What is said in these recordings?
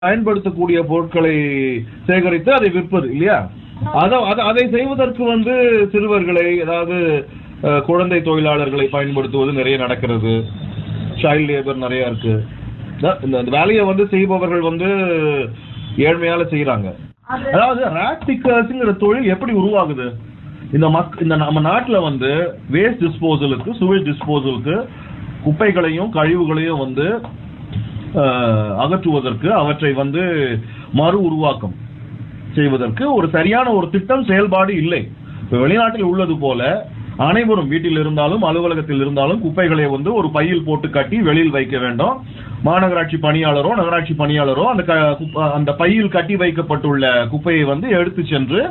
பயன்படுத்தக்கூடிய பொருட்களை சேகரித்து அதை விற்பது இல்லையா அத அத- அதை செய்வதற்கு வந்து சிறுவர்களை அதாவது அஹ், குழந்தை தொழிலாளர்களை பயன்படுத்துவது நிறைய நடக்கிறது சைல்ட் லேபர் நிறைய இருக்கு அதான் இந்த இந்த வேலையை வந்து செய்பவர்கள் வந்து ஏழ்மையால செய்யறாங்க அதாவது ரேக் பிக்கர்ஸ்ங்கிற தொழில் எப்படி உருவாகுது இந்த மக் இந்த நம்ம நாட்டுல வந்து வேஸ்ட் டிஸ்போசலுக்கு சுவேஜ் டிஸ்போசலுக்கு குப்பைகளையும் கழிவுகளையும் வந்து அஹ், அகற்றுவதற்கு அவற்றை வந்து மறு உருவாக்கம் செய்வதற்கு ஒரு சரியான ஒரு திட்டம் செயல்பாடு இல்லை இப்ப வெளிநாட்டில் உள்ளது போல அனைவரும் வீட்டில் இருந்தாலும் அலுவலகத்தில் இருந்தாலும் குப்பைகளை வந்து ஒரு பையில் போட்டு கட்டி வெளியில் வைக்க வேண்டும் மாநகராட்சி பணியாளரோ நகராட்சி பணியாளரோ அந்த க- குப்ப- அந்த பையில் கட்டி வைக்கப்பட்டுள்ள குப்பையை வந்து எடுத்து சென்று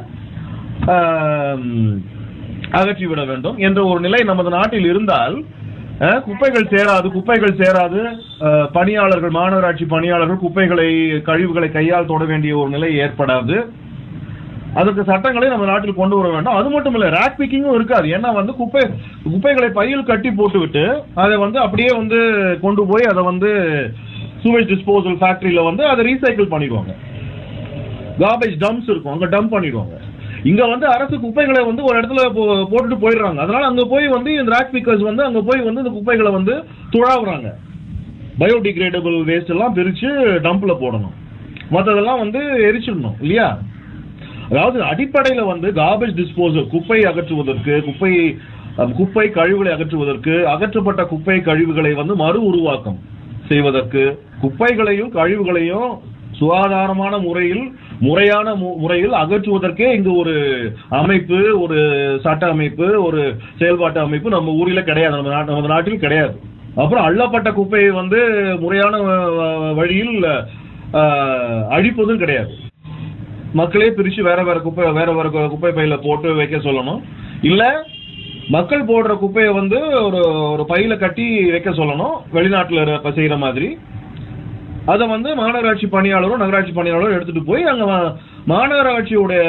ஆம், அகற்றிவிட வேண்டும் என்ற ஒரு நிலை நமது நாட்டில் இருந்தால் அஹ், குப்பைகள் சேராது குப்பைகள் சேராது அஹ், பணியாளர்கள் மாநகராட்சி பணியாளர்கள் குப்பைகளை கழிவுகளை கையால் தொட வேண்டிய ஒரு நிலை ஏற்படாது அதற்கு சட்டங்களை நம்ம நாட்டில் கொண்டு வர வேண்டும் அது மட்டும் இல்ல ரேக் பிக்கிங்கும் இருக்காது ஏன்னா வந்து குப்பை குப்பைகளை பையில் கட்டி போட்டுவிட்டு அதை வந்து அப்படியே வந்து கொண்டு போய் அதை வந்து சூவேஜ் டிஸ்போசல் ஃபேக்டரியில வந்து அதை ரீசைக்கிள் பண்ணிடுவாங்க கார்பேஜ் டம்ப்ஸ் இருக்கும் அங்க டம்ப் பண்ணிடுவாங்க இங்க வந்து அரசு குப்பைகளை வந்து ஒரு இடத்துல போ- போட்டுட்டு போயிடுறாங்க அதனால அங்க போய் வந்து இந்த ரேக் பிக்கர்ஸ் வந்து அங்க போய் வந்து இந்த குப்பைகளை வந்து துழாவுறாங்க பயோடிகிரேடபிள் வேஸ்ட் எல்லாம் பிரிச்சு டம்ப்ல போடணும் மற்றதெல்லாம் வந்து எரிச்சிடணும் இல்லையா அதாவது அடிப்படையில வந்து கார்பேஜ் டிஸ்போசல் குப்பை அகற்றுவதற்கு குப்பை அஹ், குப்பை கழிவுகளை அகற்றுவதற்கு அகற்றப்பட்ட குப்பை கழிவுகளை வந்து மறு உருவாக்கம் செய்வதற்கு குப்பைகளையும் கழிவுகளையும் சுகாதாரமான முறையில் முறையான மு- முறையில் அகற்றுவதற்கே இங்கு ஒரு அமைப்பு ஒரு சட்ட அமைப்பு ஒரு செயல்பாட்டு அமைப்பு நம்ம ஊரில் கிடையாது நம்ம நாட்டு நமது நாட்டில் கிடையாது அப்புறம் அள்ளப்பட்ட குப்பையை வந்து முறையான அஹ், வழியில் அஹ், அழிப்பதும் கிடையாது மக்களே பிரிச்சு வேற வேற குப்பை வேற வேற கு- குப்பை பையில போட்டு வைக்க சொல்லணும் இல்ல மக்கள் போடுற குப்பையை வந்து ஒரு ஒரு பையில கட்டி வைக்க சொல்லணும் வெளிநாட்டுல இரு- செய்யற மாதிரி அதை வந்து மாநகராட்சி பணியாளரும் நகராட்சி பணியாளரும் எடுத்துட்டு போய் அங்க மா- மாநகராட்சியுடைய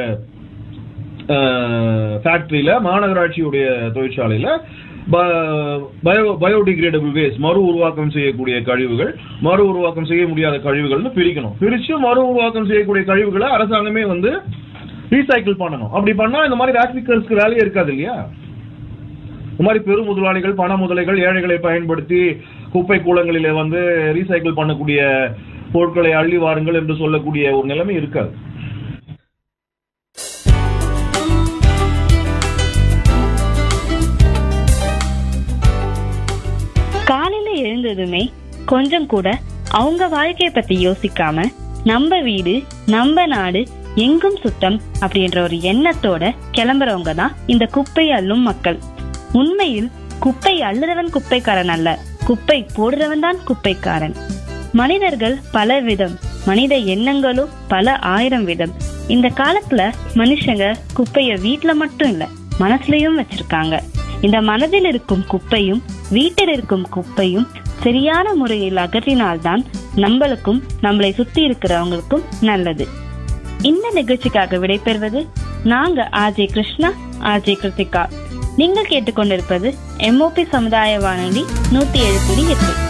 ஃபேக்டரியில மாநகராட்சியுடைய தொழிற்சாலையில பயோ பயோடிகிரேடபிள் வேஸ்ட் மறு உருவாக்கம் செய்யக்கூடிய கழிவுகள் மறு உருவாக்கம் செய்ய முடியாத கழிவுகள்னு பிரிக்கணும் பிரிச்சு மறு உருவாக்கம் செய்யக்கூடிய கழிவுகளை அரசாங்கமே வந்து ரீசைக்கிள் பண்ணணும் அப்படி பண்ணா இந்த மாதிரி ராக்பிக்கர்ஸ்க்கு வேலையே இருக்காது இல்லையா இந்த மாதிரி பெரு முதலாளிகள் பண முதலைகள் ஏழைகளை பயன்படுத்தி குப்பை கூலங்களிலே வந்து ரீசைக்கிள் பண்ணக்கூடிய பொருட்களை அள்ளி வாருங்கள் என்று சொல்லக்கூடிய ஒரு நிலைமை இருக்காது காலையில எழுந்ததுமே கொஞ்சம் கூட அவங்க வாழ்க்கைய பத்தி யோசிக்காம நம்ம வீடு நம்ம நாடு எங்கும் சுத்தம் அப்படின்ற ஒரு எண்ணத்தோட கிளம்புறவங்க தான் இந்த குப்பை அள்ளும் மக்கள் உண்மையில் குப்பை அள்ளுறவன் குப்பைக்காரன் அல்ல குப்பை போடுறவன் தான் குப்பைக்காரன் மனிதர்கள் பல விதம் மனித எண்ணங்களும் பல ஆயிரம் விதம் இந்த காலத்துல மனுஷங்க குப்பைய வீட்ல மட்டும் இல்ல மனசுலயும் வச்சிருக்காங்க இந்த மனதில் இருக்கும் குப்பையும் வீட்டில் இருக்கும் குப்பையும் சரியான முறையில் அகற்றினால்தான் நம்மளுக்கும் நம்மளை சுத்தி இருக்கிறவங்களுக்கும் நல்லது இந்த நிகழ்ச்சிக்காக விடைபெறுவது நாங்க ஆர்ஜே கிருஷ்ணா ஆர்ஜே கிருத்திகா நீங்கள் கேட்டுக்கொண்டிருப்பது எம்ஓபி சமுதாய வானொலி நூத்தி ஏழு புள்ளி எட்டு